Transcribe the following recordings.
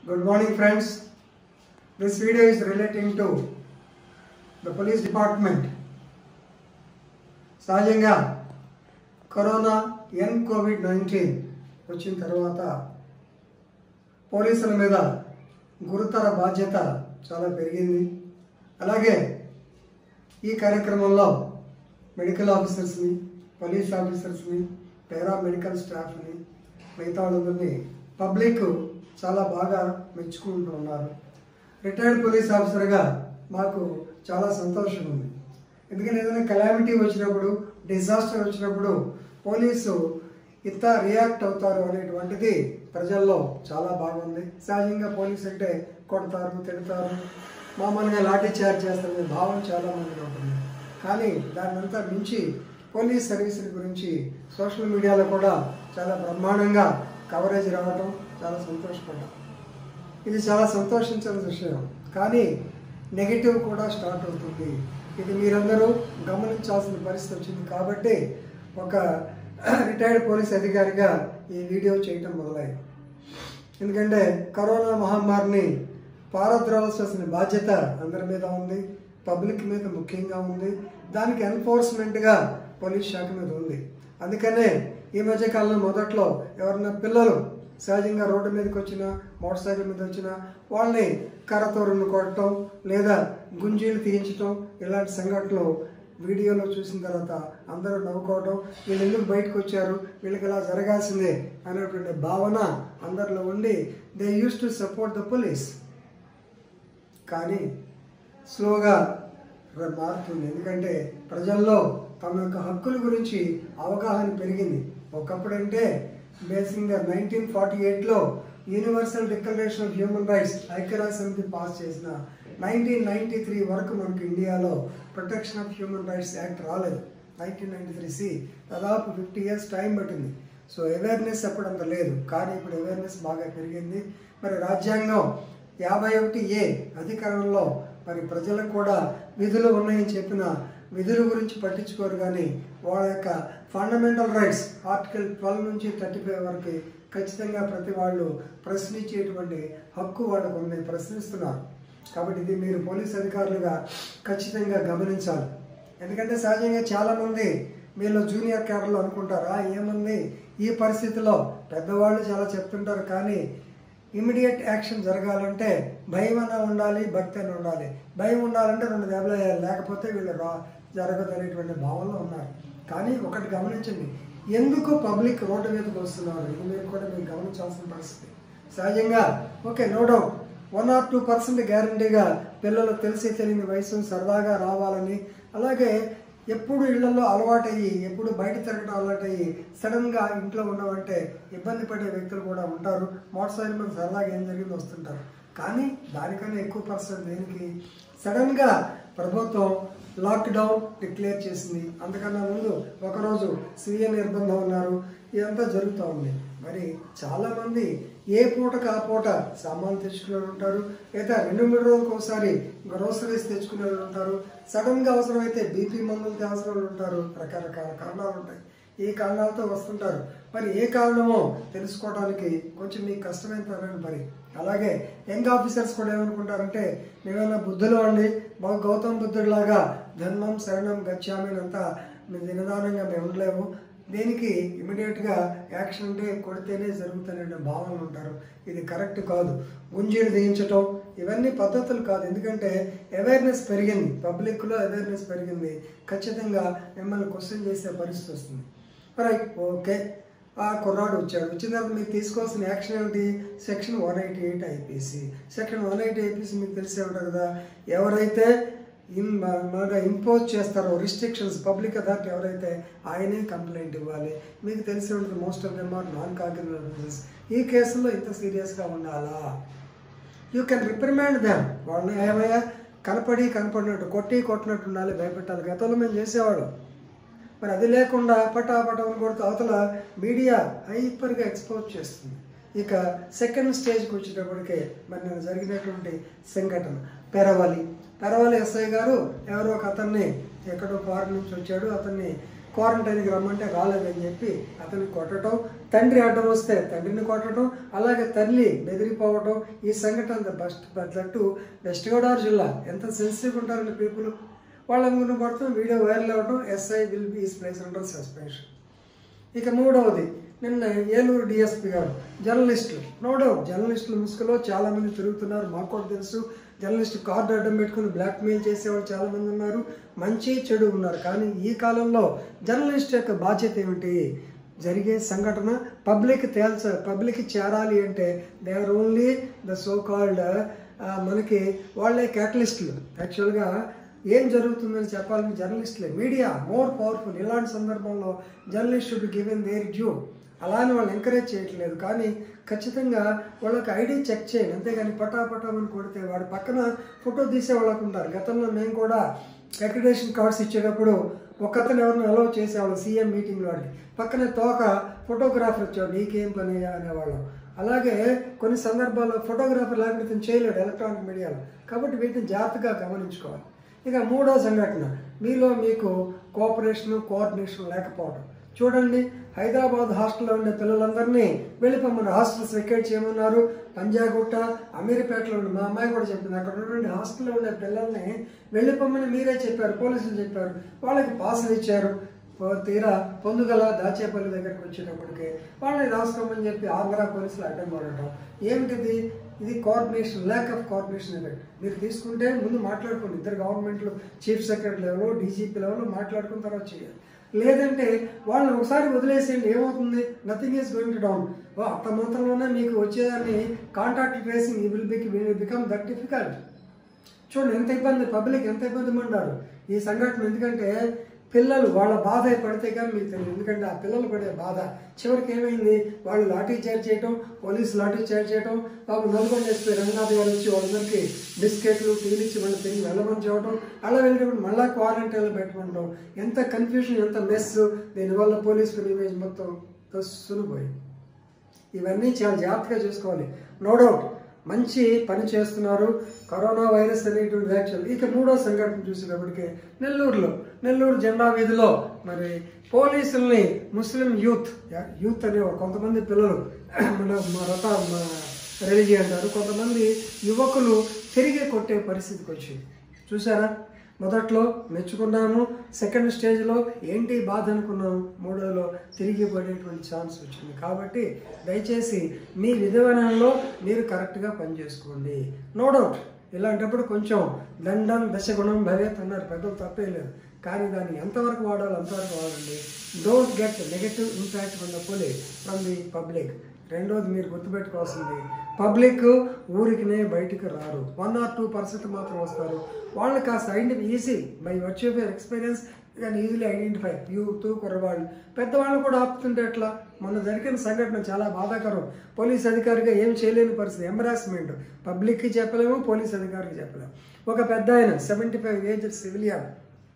Good morning, friends. This video is relating to the police department. సహజంగా corona ఎన్ covid nineteen వచ్చిన తర్వాత పోలీసుల మీద గురుతర బాధ్యత చాలా పెరిగింది అలాగే ఈ కార్యక్రమంలో మెడికల్ ఆఫీసర్స్ని పోలీస్ ఆఫీసర్స్ని పారామెడికల్ స్టాఫ్ని మిగతా వాళ్ళందరినీ పబ్లిక్ చాలా బాగా మెచ్చుకుంటూ ఉన్నారు రిటైర్డ్ పోలీస్ ఆఫీసర్గా మాకు చాలా సంతోషం ఉంది ఎందుకంటే ఏదైనా కలామిటీ వచ్చినప్పుడు డిజాస్టర్ వచ్చినప్పుడు పోలీసు ఇంత రియాక్ట్ అవుతారు అనేటువంటిది ప్రజల్లో చాలా బాగుంది సహజంగా పోలీస్ అంటే కొడతారు తిడతారు మామూలుగా లాఠీ చార్జ్ చేస్తారనే భావం చాలా మందిలో ఉంటుంది కానీ దాన్నంతా మించి పోలీస్ సర్వీసుల గురించి సోషల్ మీడియాలో కూడా చాలా బ్రహ్మాండంగా కవరేజ్ రావడం చాలా సంతోషపడ్డాం ఇది చాలా సంతోషించాల్సిన విషయం కానీ నెగిటివ్ కూడా స్టార్ట్ అవుతుంది ఇది మీరందరూ గమనించాల్సిన పరిస్థితి వచ్చింది కాబట్టి ఒక రిటైర్డ్ పోలీస్ అధికారిగా ఈ వీడియో చేయటం మొదలైంది ఎందుకంటే కరోనా మహమ్మారిని పారద్రోలాల్సిన బాధ్యత అందరి మీద ఉంది పబ్లిక్ మీద ముఖ్యంగా ఉంది దానికి ఎన్ఫోర్స్మెంట్గా పోలీస్ శాఖ మీద ఉంది అందుకనే ఈ మధ్య కాలంలో మొదట్లో ఎవరైనా పిల్లలు సహజంగా రోడ్డు మీదకి వచ్చినా మోటార్ సైకిల్ మీద వచ్చినా వాళ్ళని కర్రతో రెండు కొట్టడం లేదా గుంజీలు తీయించడం ఇలాంటి సంఘటనలు వీడియోలో చూసిన తర్వాత అందరూ నవ్వుకోవడం వీళ్ళు ఎందుకు బయటకు వచ్చారు వీళ్ళకి ఇలా జరగాల్సిందే అనేటువంటి భావన అందరిలో ఉండి they use to support the police కానీ స్లోగా ర- మారుతుంది ఎందుకంటే ప్రజల్లో తమ యొక్క హక్కుల గురించి అవగాహన పెరిగింది ఒకప్పుడంటే బేసిక్గా నైన్టీన్ ఫార్టీ ఎయిట్లో universal declaration of human rights ఐక్యరాజ్య సమితి పాస్ చేసిన నైన్టీన్ నైన్టీ త్రీ వరకు మనకు ఇండియాలో protection of human rights act రాలేదు నైన్టీన్ నైన్టీ త్రీ సి దాదాపు ఫిఫ్టీ ఇయర్స్ టైం పట్టింది సో అవేర్నెస్ అప్పుడు అంత లేదు కానీ ఇప్పుడు అవేర్నెస్ బాగా పెరిగింది మరి రాజ్యాంగం యాభై ఒకటి ఏ అధికారంలో మరి ప్రజలకు కూడా విధులు ఉన్నాయని చెప్పిన విధుల గురించి పట్టించుకోరు కానీ వాళ్ళ యొక్క ఫండమెంటల్ రైట్స్ ఆర్టికల్ ట్వెల్వ్ నుంచి థర్టీ ఫైవ్ వరకు ఖచ్చితంగా ప్రతి వాళ్ళు ప్రశ్నించేటువంటి హక్కు వాళ్ళకు ఉంది ప్రశ్నిస్తున్నారు కాబట్టి ఇది మీరు పోలీస్ అధికారులుగా ఖచ్చితంగా గమనించాలి ఎందుకంటే సహజంగా చాలామంది మీలో జూనియర్ క్యాడర్లు అనుకుంటారా ఏముంది ఈ పరిస్థితిలో పెద్దవాళ్ళు చాలా చెప్తుంటారు కానీ ఇమీడియట్ యాక్షన్ జరగాలంటే భయం అన్న ఉండాలి భక్తి అని ఉండాలి భయం ఉండాలంటే రెండు దెబ్బలు వేయాలి లేకపోతే వీళ్ళు రా జరగదు అనేటువంటి భావనలో ఉన్నారు కానీ ఒకటి గమనించండి ఎందుకు పబ్లిక్ రోడ్డు మీదకి వస్తున్నారు ఇది మీరు కూడా మీరు గమనించాల్సిన పరిస్థితి సహజంగా okay no doubt one or two percent గ్యారంటీగా పిల్లలు తెలిసి తెలియని వయసు సరదాగా రావాలని అలాగే ఎప్పుడు ఇళ్లలో అలవాటయ్యి ఎప్పుడు బయట తిరగడం అలవాటయ్యి సడన్గా ఇంట్లో ఉండమంటే ఇబ్బంది పడే వ్యక్తులు కూడా ఉంటారు మోటార్ సైకిల్ మీద సరదాగా ఏం జరిగిందో వస్తుంటారు కానీ దానికన్నా ఎక్కువ పర్సెంట్ దేనికి సడన్గా ప్రభుత్వం లాక్డౌన్ డిక్లేర్ చేసింది అంతకన్నా ముందు ఒకరోజు స్వీయ నిర్బంధం ఉన్నారు ఇదంతా జరుగుతూ ఉంది మరి చాలామంది ఏ పూటకు ఆ పూట సామాన్లు తెచ్చుకునే వాళ్ళు ఉంటారు లేదా రెండు మూడు రోజులకు ఒకసారి గ్రోసరీస్ తెచ్చుకునే వాళ్ళు ఉంటారు సడన్గా అవసరమైతే బీపీ మందులు తేవాల్సిన వాళ్ళు ఉంటారు రకరకాల కారణాలు ఉంటాయి ఈ కారణాలతో వస్తుంటారు మరి ఏ కారణమో తెలుసుకోవడానికి కొంచెం మీకు కష్టమైన పని అలాగే యంగ్ ఆఫీసర్స్ కూడా ఏమనుకుంటారంటే మేమైనా బుద్ధులు అండి బాగా గౌతమ్ బుద్ధుడిలాగా ధర్మం శరణం గచ్చామి అంతా మేము నిదానంగా మేము ఉండలేము దీనికి ఇమీడియట్గా యాక్షన్ ఉంటే కొడితేనే జరుగుతానే భావనలు ఉంటారు ఇది కరెక్ట్ కాదు గుంజీలు దించటం ఇవన్నీ పద్ధతులు కాదు ఎందుకంటే అవేర్నెస్ పెరిగింది పబ్లిక్లో అవేర్నెస్ పెరిగింది ఖచ్చితంగా మిమ్మల్ని క్వశ్చన్ చేసే పరిస్థితి వస్తుంది రైట్ ఓకే ఆ కుర్రాడు వచ్చాడు వచ్చిన తర్వాత మీరు తీసుకోవాల్సిన యాక్షన్ ఏమిటి section one eighty eight IPC section one eighty IPC మీకు తెలిసే ఉంటుంది కదా ఎవరైతే ఇన్ బాగా ఇంపోజ్ చేస్తారో రిస్ట్రిక్షన్స్ పబ్లిక్ అథారిటీ ఎవరైతే ఆయనే కంప్లైంట్ ఇవ్వాలి మీకు తెలిసే ఉంటుంది most of them are non cognizance ఈ కేసులో ఇంత సీరియస్గా ఉండాలా యూ కెన్ రిప్రిమాండ్ దెమ్ వాళ్ళని ఏమయ్యా కనపడి కనపడినట్టు కొట్టి కొట్టినట్టు ఉండాలి భయపెట్టాలి గతంలో మేము చేసేవాళ్ళం మరి అది లేకుండా పటాపటం కొడుతూ అవతల మీడియా హైపర్గా ఎక్స్పోజ్ చేస్తుంది ఇక సెకండ్ స్టేజ్కి వచ్చేటప్పటికే మరి నేను జరిగినటువంటి సంఘటన పెరవలి పెరవలి ఎస్ఐ గారు ఎవరో ఒక అతన్ని ఎక్కడో ఫారెన్ నుంచి వచ్చాడు అతన్ని క్వారంటైన్కి రమ్మంటే రాలేదని చెప్పి అతన్ని కొట్టడం తండ్రి అడ్డం వస్తే తండ్రిని కొట్టడం అలాగే తల్లి బెదిరిపోవడం ఈ సంఘటన బస్ట్ బట్లట్టు వెస్ట్ గోదావరి జిల్లా ఎంత సెన్సిటివ్ ఉంటారండి పీపుల్ వాళ్ళ ముందు పడుతూ వీడియో వైరల్ అవ్వడం SI will be is place under suspension ఇక మూడవది నిన్న ఏలూరు డిఎస్పి గారు జర్నలిస్టులు నో డౌట్ జర్నలిస్టుల ముసుగులో చాలా మంది తిరుగుతున్నారు మాకు కూడా తెలుసు జర్నలిస్ట్ కార్డు అడ్డం పెట్టుకుని బ్లాక్ మెయిల్ చేసేవాళ్ళు చాలా మంది ఉన్నారు మంచి చెడు ఉన్నారు కానీ ఈ కాలంలో జర్నలిస్ట్ యొక్క బాధ్యత ఏమిటి జరిగే సంఘటన పబ్లిక్ తేల్చ పబ్లిక్ చేరాలి అంటే they are only the so called మనకి వాళ్ళే క్యాటలిస్టులు యాక్చువల్గా ఏం జరుగుతుందని చెప్పాలని జర్నలిస్టులే మీడియా మోర్ పవర్ఫుల్ ఇలాంటి సందర్భంలో journalist should given their due అలా అని వాళ్ళు ఎంకరేజ్ చేయట్లేదు కానీ ఖచ్చితంగా వాళ్ళకి ఐడి చెక్ చేయండి అంతేగాని పటాపటామని కొడితే వాడు పక్కన ఫోటో తీసే వాళ్ళకు ఉంటారు గతంలో మేము కూడా అక్రిడేషన్ కార్డ్స్ ఇచ్చేటప్పుడు ఒకతను ఎవరిని అలౌ చేసేవాళ్ళం సీఎం మీటింగ్ వాడికి పక్కనే తోక ఫోటోగ్రాఫర్ వచ్చాడు నీకేం పని అనేవాళ్ళం అలాగే కొన్ని సందర్భాల్లో ఫోటోగ్రాఫర్ లేకపోతే ఇతను చేయలేడు ఎలక్ట్రానిక్ మీడియాలో కాబట్టి వీటిని జాగ్రత్తగా గమనించుకోవాలి ఇక మూడో సంఘటన మీలో మీకు కోఆపరేషన్ కోఆర్డినేషన్ లేకపోవడం చూడండి హైదరాబాద్ హాస్టల్లో ఉండే పిల్లలందరినీ వెళ్ళిపోమని హాస్టల్స్ వెకేట్ చేయమన్నారు పంజాగుట్ట అమీర్పేటలో ఉండే మా అమ్మాయి కూడా చెప్పింది అక్కడ ఉన్నటువంటి హాస్టల్లో ఉండే పిల్లల్ని వెళ్ళిపోమని మీరే చెప్పారు పోలీసులు చెప్పారు వాళ్ళకి పాసులు ఇచ్చారు పో- తీరా పొందుగల దాచేపల్లి దగ్గరికి వచ్చేటప్పటికి వాళ్ళని రాసుకోమని చెప్పి ఆంధ్ర పోలీసులు అడ్డం పడటం ఏమిటిది ఇది coordination lack of coordination effect మీరు తీసుకుంటే ముందు మాట్లాడుకోండి ఇద్దరు గవర్నమెంట్లు chief secretary level DGP level మాట్లాడుకున్న తర్వాత చేయాలి లేదంటే వాళ్ళని ఒకసారి వదిలేసేయండి ఏమవుతుంది nothing is going to down అంత మాత్రంలోనే మీకు వచ్చేదాన్ని contact tracing will be will become that difficult చూడండి ఎంత ఇబ్బంది పబ్లిక్ ఎంత ఇబ్బంది పడ్డారు ఈ సంఘటన ఎందుకంటే పిల్లలు వాళ్ళ బాధ పడితే కానీ మీకు తెలియదు ఎందుకంటే ఆ పిల్లలు పడే బాధ చివరికి ఏమైంది వాళ్ళు లాఠీ చార్జ్ చేయటం పోలీసు లాఠీ చార్జ్ చేయటం బాబు నల్గొండ ఎస్పీ రంగనాథ్ గారు వచ్చి వాళ్ళందరికీ బిస్కెట్లు టీలు ఇచ్చి మళ్ళీ తిరిగి వెళ్ళమని చెప్పడం అలా వెళ్ళేటప్పుడు మళ్ళీ క్వారంటైన్లో పెట్టమంటాం ఎంత కన్ఫ్యూజన్ ఎంత మెస్ దీనివల్ల పోలీసు ఇమేజ్ మొత్తం సునిపోయింది ఇవన్నీ చాలా జాగ్రత్తగా చూసుకోవాలి నో డౌట్ మంచి పని చేస్తున్నారు కరోనా వైరస్ అనేటువంటి వ్యాఖ్యలు ఇక మూడో సంఘటన చూసినప్పటికీ నెల్లూరులో నెల్లూరు జెండా వీధిలో మరి పోలీసుల్ని ముస్లిం యూత్ యూత్ అనే కొంతమంది పిల్లలు మన మా రథ రిలీజియన్ అంటారు కొంతమంది యువకులు తిరిగి కొట్టే పరిస్థితికి వచ్చింది చూసారా మొదట్లో మెచ్చుకున్నాము సెకండ్ స్టేజ్లో ఏంటి బాధ అనుకున్నాము మూడోలో తిరిగి పడేటువంటి ఛాన్స్ వచ్చింది కాబట్టి దయచేసి మీ విధానంలో మీరు కరెక్ట్గా పనిచేసుకోండి నో డౌట్ ఇలాంటప్పుడు కొంచెం దండం దశగుణం భవేత్ అన్నారు పెద్దలు తప్పే లేదు కానీ దాన్ని ఎంతవరకు వాడాలో అంతవరకు వాడండి don't get negative impact from the police from the public రెండోది మీరు గుర్తుపెట్టుకోవాల్సింది పబ్లిక్ ఊరికినే బయటికి రారు వన్ ఆర్ టూ పర్సెంట్ మాత్రం వస్తారు వాళ్ళు కాస్త ఐడెంటిఫై ఈజీ బై వచ్చే ఎక్స్పీరియన్స్ కానీ ఈజీలీ ఐడెంటిఫై యూత్ కుర్రవాళ్ళు పెద్దవాళ్ళు కూడా ఆపుతుంటే ఎట్లా మొన్న జరిగిన సంఘటన చాలా బాధాకరం పోలీస్ అధికారిగా ఏం చేయలేని పరిస్థితి ఎంబరాస్మెంట్ పబ్లిక్కి చెప్పలేము పోలీస్ అధికారికి చెప్పలేము ఒక పెద్ద ఆయన సెవెంటీ ఫైవ్ ఏజ్ సివిలియన్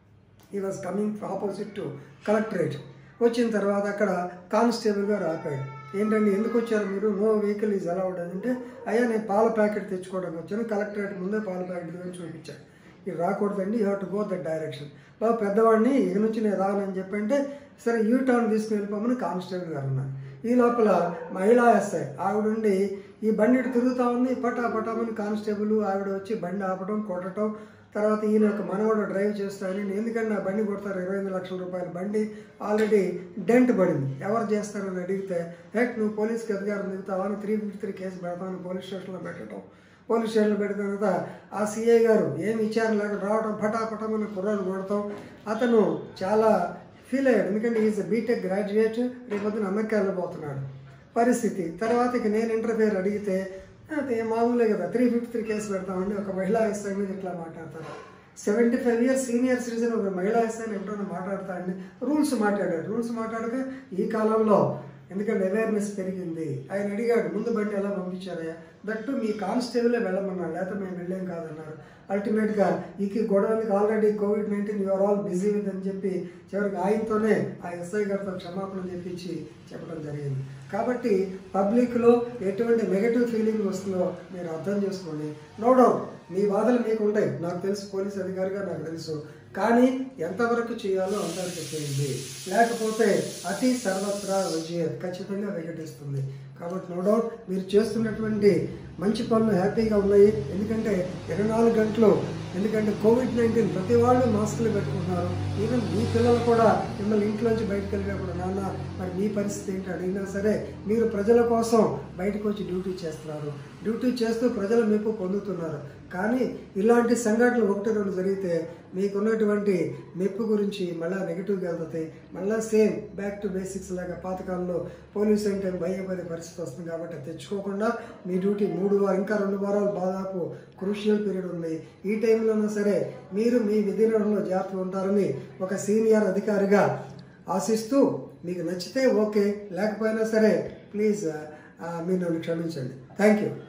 ఈ was coming opposite to collectorate వచ్చిన తర్వాత అక్కడ కానిస్టేబుల్ గారు ఆపాడు ఏంటండి ఎందుకు వచ్చారు మీరు నో వెహికల్ ఈజ్ అలౌడ్ అని అంటే అయ్యా నేను పాల ప్యాకెట్ తెచ్చుకోవడానికి వచ్చాను కలెక్టరేట్ ముందే పాల ప్యాకెట్ గురించి చూపించాను ఇది రాకూడదండి you have to go that direction బాబు పెద్దవాడిని ఇక నుంచి నేను రానని చెప్పంటే సరే యూ టర్న్ తీసుకుని వెళ్ళిపోమని కానిస్టేబుల్ గారు ఉన్నారు ఈ లోపల మహిళా ఎస్ఐ ఆవిడుండి ఈ బండి ఇటు తిరుగుతా ఉంది పటా పటామని కానిస్టేబుల్ ఆవిడ వచ్చి బండి ఆపడం కొట్టడం తర్వాత ఈయన ఒక మనవాడు డ్రైవ్ చేస్తారని ఎందుకంటే నా బండి కొడతారు ఇరవై ఐదు లక్షల రూపాయల బండి ఆల్రెడీ డెంట్ పడింది ఎవరు చేస్తారని అడిగితే హెక్ నువ్వు పోలీస్కి అధికారం దిగుతావా అని త్రీ ఫిఫ్టీ త్రీ కేసు పెడతామని పోలీస్ స్టేషన్లో పెట్టడం పోలీస్ స్టేషన్లో పెట్టిన తర్వాత ఆ సిఐ గారు ఏం విచారణ లేకుండా రావడం పటాపటమని కుర్రాలు కొడతాం అతను చాలా ఫీల్ అయ్యాడు ఎందుకంటే ఈజ్ బీటెక్ గ్రాడ్యుయేట్ రేపొద్దున అమెరికా వెళ్ళబోతున్నాడు పరిస్థితి తర్వాత ఇక నేను ఇంటర్ఫియర్ అడిగితే అదే మామూలే కదా త్రీ ఫిఫ్టీ త్రీ కేసు పెడతామండి ఒక మహిళా ఎస్ఐ మీద ఇట్లా మాట్లాడతారు seventy five years senior citizen ఒక మహిళా ఎస్ఐని ఎప్పుడైనా మాట్లాడతారండి రూల్స్ మాట్లాడాడు రూల్స్ మాట్లాడక ఈ కాలంలో ఎందుకంటే అవేర్నెస్ పెరిగింది ఆయన అడిగాడు ముందు బండి ఎలా పంపించారయ్యా దట్టు మీ కానిస్టేబులే వెళ్ళమన్నాడు లేకపోతే మేము వెళ్ళేం కాదన్నారు అల్టిమేట్గా ఈ గొడవలకి already covid nineteen you are all busy with అని చెప్పి చివరికి ఆయనతోనే ఆ ఎస్ఐ గారితో క్షమాపణ చెప్పించి చెప్పడం జరిగింది కాబట్టి పబ్లిక్లో ఎటువంటి నెగటివ్ ఫీలింగ్ వస్తుందో మీరు అర్థం చేసుకోండి నో డౌట్ మీ బాధలు మీకు ఉంటాయి నాకు తెలుసు పోలీస్ అధికారిగా నాకు తెలుసు కానీ ఎంతవరకు చేయాలో అంతవరకు చేయండి లేకపోతే అతి సర్వత్రా విజయం ఖచ్చితంగా వికటిస్తుంది కాబట్టి నో డౌట్ మీరు చేస్తున్నటువంటి మంచి పనులు హ్యాపీగా ఉన్నాయి ఎందుకంటే ఇరవై నాలుగు గంటలు ఎందుకంటే కోవిడ్ నైన్టీన్ ప్రతి వాళ్ళు మాస్కులు పెట్టుకుంటున్నారు ఈవెన్ మీ పిల్లలు కూడా మిమ్మల్ని ఇంట్లోంచి బయటకు వెళ్ళినప్పుడు నాన్న మరి మీ పరిస్థితి ఏంటి అడిగినా సరే మీరు ప్రజల కోసం బయటకు వచ్చి డ్యూటీ చేస్తున్నారు డ్యూటీ చేస్తూ ప్రజల మెప్పు పొందుతున్నారు కానీ ఇలాంటి సంఘటనలు ఒకటి రెండు జరిగితే మీకున్నటువంటి మెప్పు గురించి మళ్ళీ నెగిటివ్గా వెళ్తాయి మళ్ళీ సేమ్ బ్యాక్ టు బేసిక్స్ లాగా పాతకాలంలో పోలీస్ అంటే భయపడే పరిస్థితి వస్తుంది కాబట్టి అది తెచ్చుకోకుండా మీ డ్యూటీ మూడు వారం ఇంకా రెండు వారాలు దాదాపు క్రూషియల్ పీరియడ్ ఉంది ఈ టైంలోనూ సరే మీరు మీ విధి నిర్వహణలో జాగ్రత్తగా ఉంటారని ఒక సీనియర్ అధికారిగా ఆశిస్తూ మీకు నచ్చితే ఓకే లేకపోయినా సరే ప్లీజ్ మీరు నన్ను క్షమించండి థ్యాంక్ యూ